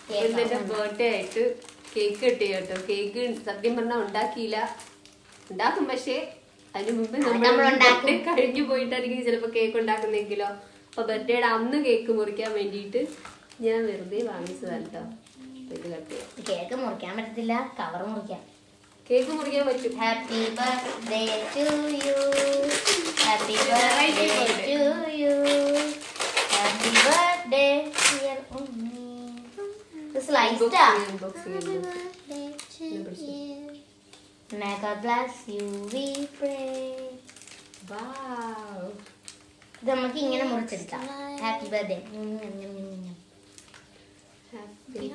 ഇന്ന് എന്റെ ബർത്ത്ഡേ ആയിട്ട് കേക്ക് കിട്ടി കേട്ടോ കേക്ക് സത്യം പറഞ്ഞാൽ ഉണ്ടാക്കിയില്ല ഉണ്ടാക്കും പക്ഷേ അതിന് മുമ്പ് നമ്മൾ നമ്മളുണ്ടാക്കും. birthday കഴിഞ്ഞു പോയിട്ടായിരിക്കും ചിലപ്പോ കേക്ക് ഉണ്ടാക്കുന്നെങ്കിലോ അപ്പൊ ബർത്ത്ഡേയുടെ അന്ന് കേക്ക് മുറിക്കാൻ വേണ്ടിയിട്ട് ഞാൻ വെറുതെ വാങ്ങിച്ചതാണ് കേട്ടോ അപ്പൊ ഇത് കട്ട് ചെയ്യാം കേക്ക് മുറിക്കാൻ പറ്റത്തില്ല കവർ മുറിക്കാം കേക്ക് മുറിക്കാൻ പറ്റും happy birthday to you happy Variety birthday birthday. To you happy birthday dear ഉമ്മി ഇത് സ്ലൈസ്ഡാ Unboxing, unboxing. May God bless you, we pray. Wow. ഇത് നമുക്ക് ഇങ്ങനെ മുറിച്ചെടുക്കാം ഹാപ്പി ബർത്ത്ഡേ Happy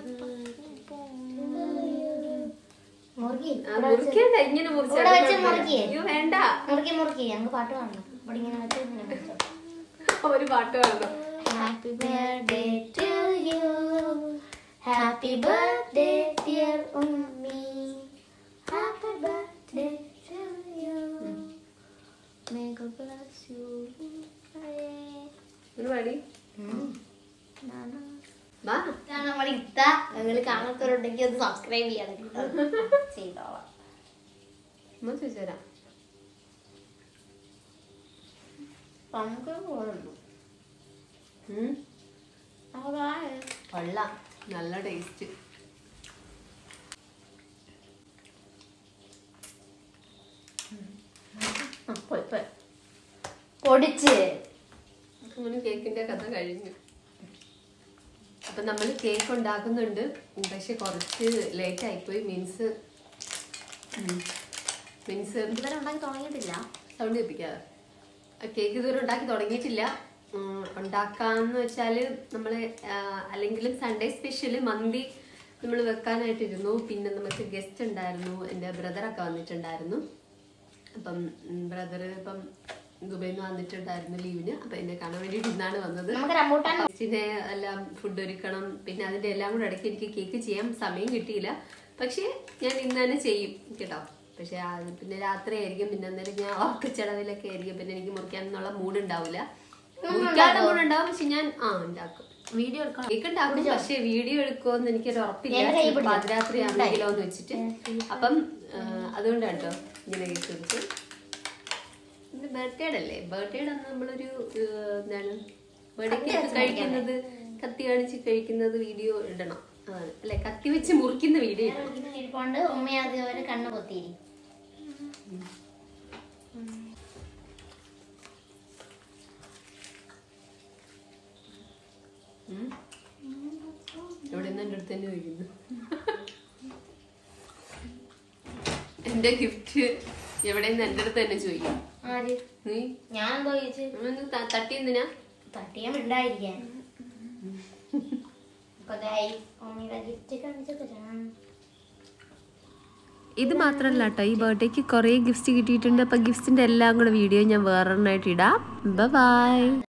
മുറുക്കി ആ, മുറിക്കണ്ട ഇങ്ങനെ മുറിച്ചാ ഇവിടെ വെച്ച് കുഴപ്പമില്ല. മുറിക്ക്. അയ്യോ വേണ്ട മുറുക്കി മുറുക്കി ഞങ്ങൾക്ക് പാട്ട് കാണണം ഇവിടെ ഇങ്ങനെ വെച്ച് ഇങ്ങനെ മുറിച്ചോ ഒരു പാട്ട് വേണം Happy birthday to you. Happy birthday, dear Ummi. Happy birthday to you. May God bless you. ഒരു പാടി വാ ഇതാണ് നമ്മുടെ ഇത്ത നിങ്ങൾ കാണാത്തവരുണ്ടെങ്കിൽ ഒന്ന് സബ്സ്ക്രൈബ് ചെയ്യണം കേട്ടോ. ചെയ്തോളാം അമ്മ ചോദിച്ചുതരാം നമുക്ക് പോകുന്നു ഉം. കൊള്ളാം നല്ല ടേസ്റ്റ് പൊടിച്ച് അങ്ങനെ കേക്കിന്റെ കഥ കഴിഞ്ഞു അപ്പൊ നമ്മൾ കേക്ക് ഉണ്ടാക്കുന്നുണ്ട് പക്ഷെ കുറച്ച് ലേറ്റ് ആയിപ്പോയി മീൻസ് മീൻസ് ഇതുവരെ ഉണ്ടാക്കി തുടങ്ങിയിട്ടില്ല സൗണ്ട് കേൾപ്പിക്കാതെ കേക്ക് ഇതുവരെ ഉണ്ടാക്കി തുടങ്ങിയിട്ടില്ല ഉം, ഉണ്ടാക്കാന്ന് വെച്ചാല് നമ്മള് ആ, അല്ലെങ്കിലും സൺഡേ സ്പെഷ്യൽ മന്തി നമ്മൾ വെക്കാനായിട്ടിരുന്നു പിന്നെ നമുക്ക് ഗസ്റ്റ് ഉണ്ടായിരുന്നു എൻ്റെ ബ്രദറൊക്കെ വന്നിട്ടുണ്ടായിരുന്നു അപ്പം ബ്രദർ ഇപ്പം ദുബൈയിൽ നിന്ന് വന്നിട്ടുണ്ടായിരുന്നു ലീവിന് അപ്പം എന്നെ കാണാൻ വേണ്ടിയിട്ട് ഇന്നാണ് വന്നത് നമുക്ക് റംബൂട്ടാൻ ഗസ്റ്റിനെ എല്ലാം ഫുഡ് ഒരുക്കണം പിന്നെ അതിന്റെ എല്ലാം കൂടെ ഇടയ്ക്ക് എനിക്ക് കേക്ക് ചെയ്യാൻ സമയം കിട്ടിയില്ല പക്ഷേ ഞാൻ ഇന്ന് തന്നെ ചെയ്യും കേട്ടോ പക്ഷെ അത് പിന്നെ രാത്രി ആയിരിക്കും പിന്നെ അന്നേരം ഞാൻ ഓർക്കച്ചടവിലൊക്കെ ആയിരിക്കും പിന്നെ എനിക്ക് മുറിക്കാനുള്ള മൂഡ് ഉണ്ടാവില്ല മുറിക്കാത്ത മൂഡ് ഉണ്ടാവും പക്ഷെ ഞാൻ ആ ഉണ്ടാക്കും വീഡിയോ എടുക്കണം കേക്ക് ഉണ്ടാക്കും പക്ഷെ വീഡിയോ എടുക്കുമെന്ന് എനിക്കൊരു ഉറപ്പില്ല എന്റെ കയ്യിൽ പിടിച്ചോ. പാതിരാത്രി ആണെങ്കിലോ എന്ന് വെച്ചിട്ട് അപ്പം ആ, അതുകൊണ്ടാണ് കേട്ടോ ഇങ്ങനെ കേക്ക് എടുത്ത് ഇത് ബർത്ത്ഡേ അല്ലേ ബർത്ത്ഡേ അന്ന് നമ്മളൊരു ഏഹ്, എന്താണ് ബർത്ത്ഡേ കേക്ക് കഴിക്കുന്നത് കത്തി കാണിച്ച് കഴിക്കുന്നത് വീഡിയോ ഇടണം അതാണ് അല്ലെ കത്തി വെച്ച് മുറിക്കുന്ന വീഡിയോ ഇടണം ഇരിപ്പുണ്ട് ഉമ്മ ആദ്യം ഒരു കണ്ണ് പൊത്തിരി ഉം. ഇവിടെ നിന്ന് എൻ്റെ അടുത്ത് തന്നെ ചോദിക്കുന്നു എന്റെ ഗിഫ്റ്റ് എവിടെ നിന്ന് എൻ്റെ അടുത്ത് തന്നെ ചോദിക്കും ആര് നീ ഞാൻ എന്തോ ചോദിച്ചു ഒന്ന് ത- തട്ടി എന്തിനാ തട്ടിയാൻ മിണ്ടായിരിക്കാൻ അപ്പൊ guys, ഉമ്മയുടെ ഗിഫ്റ്റ് കാണിച്ചു തരാം ഇത് മാത്രമല്ല കേട്ടോ ഈ ബർത്ത്ഡേക്ക് കുറേ ഗിഫ്റ്റ് കിട്ടിയിട്ടുണ്ട് അപ്പം ഗിഫ്റ്റ്സിൻ്റെ എല്ലാം കൂടെ വീഡിയോ ഞാൻ വേറൊരെണ്ണമായിട്ട് ഇടാം ബൈ